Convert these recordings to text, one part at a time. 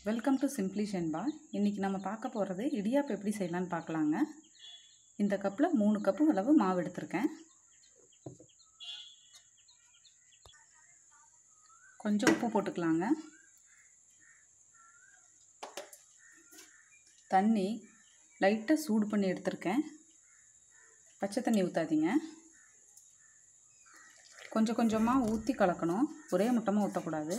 welcome to simply ஷென்பா இன்றைக்கி நம்ம பார்க்க போகிறது இடியாப்பம் எப்படி செய்யலான்னு பார்க்கலாங்க இந்த கப்பில் மூணு கப்பு அளவு மாவு எடுத்திருக்கேன் கொஞ்சம் உப்பு போட்டுக்கலாங்க தண்ணி லைட்டாக சூடு பண்ணி எடுத்திருக்கேன் பச்சை தண்ணி ஊற்றாதீங்க கொஞ்சம் கொஞ்சமாக ஊற்றி கலக்கணும் ஒரே முட்டமாக ஊற்றக்கூடாது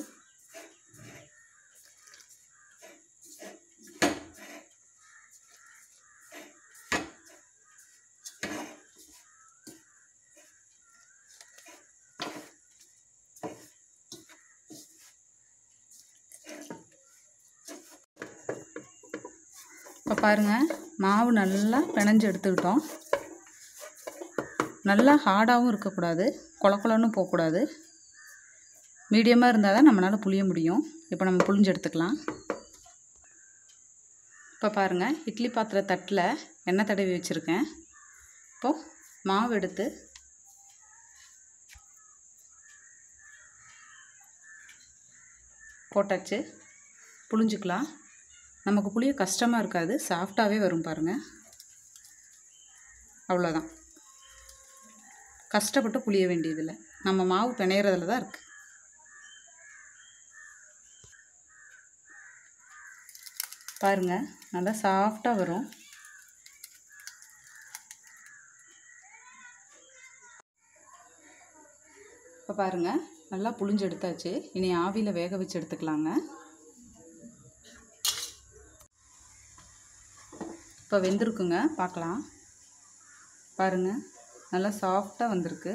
இப்போ பாருங்கள் மாவு நல்லா பிணைஞ்சு எடுத்துக்கிட்டோம் நல்லா ஹார்டாகவும் இருக்கக்கூடாது கொல கொலன்னு போகக்கூடாது மீடியமாக இருந்தால் தான் நம்மளால் புளிய முடியும் இப்போ நம்ம புளிஞ்சு எடுத்துக்கலாம் இப்போ பாருங்கள் இட்லி பாத்திர தட்டில் எண்ணெய் தடவி வச்சுருக்கேன் இப்போது மாவு எடுத்து போட்டாச்சு புளிஞ்சுக்கலாம் நமக்கு புளிய கஷ்டமாக இருக்காது சாஃப்டாகவே வரும் பாருங்கள் அவ்வளோதான் கஷ்டப்பட்டு புளிய வேண்டியதில்லை நம்ம மாவு பிணையிறதுல தான் இருக்குது பாருங்கள் நல்லா சாஃப்டாக வரும் இப்போ பாருங்கள் நல்லா புளிஞ்சு எடுத்தாச்சு இனி ஆவியில் வேக வச்சு எடுத்துக்கலாங்க இப்போ வெந்திருக்குங்க பார்க்கலாம் பாருங்கள் நல்லா சாஃப்டாக வந்திருக்கு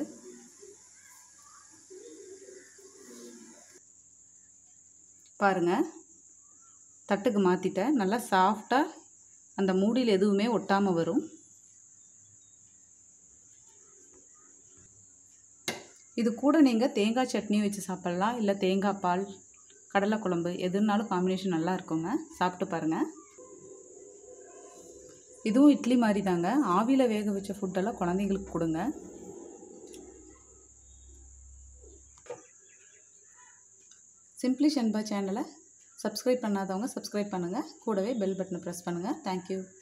பாருங்கள் தட்டுக்கு மாற்றிட்டேன் நல்லா சாஃப்டாக அந்த மூடியில் எதுவுமே ஒட்டாமல் வரும் இது கூட நீங்கள் தேங்காய் சட்னி வச்சு சாப்பிட்லாம் இல்லை தேங்காய் பால் கடலை குழம்பு எதுனாலும் காம்பினேஷன் நல்லா இருக்குங்க சாப்பிட்டு பாருங்கள் இதுவும் இட்லி மாதிரி தாங்க ஆவியில் வேக வச்ச ஃபுட்டெல்லாம் குழந்தைங்களுக்கு கொடுங்க சிம்ப்ளி ஷென்பா சேனலை சப்ஸ்கிரைப் பண்ணாதவங்க சப்ஸ்கிரைப் பண்ணுங்கள் கூடவே பெல் பட்டனை ப்ரெஸ் பண்ணுங்கள் தேங்க்யூ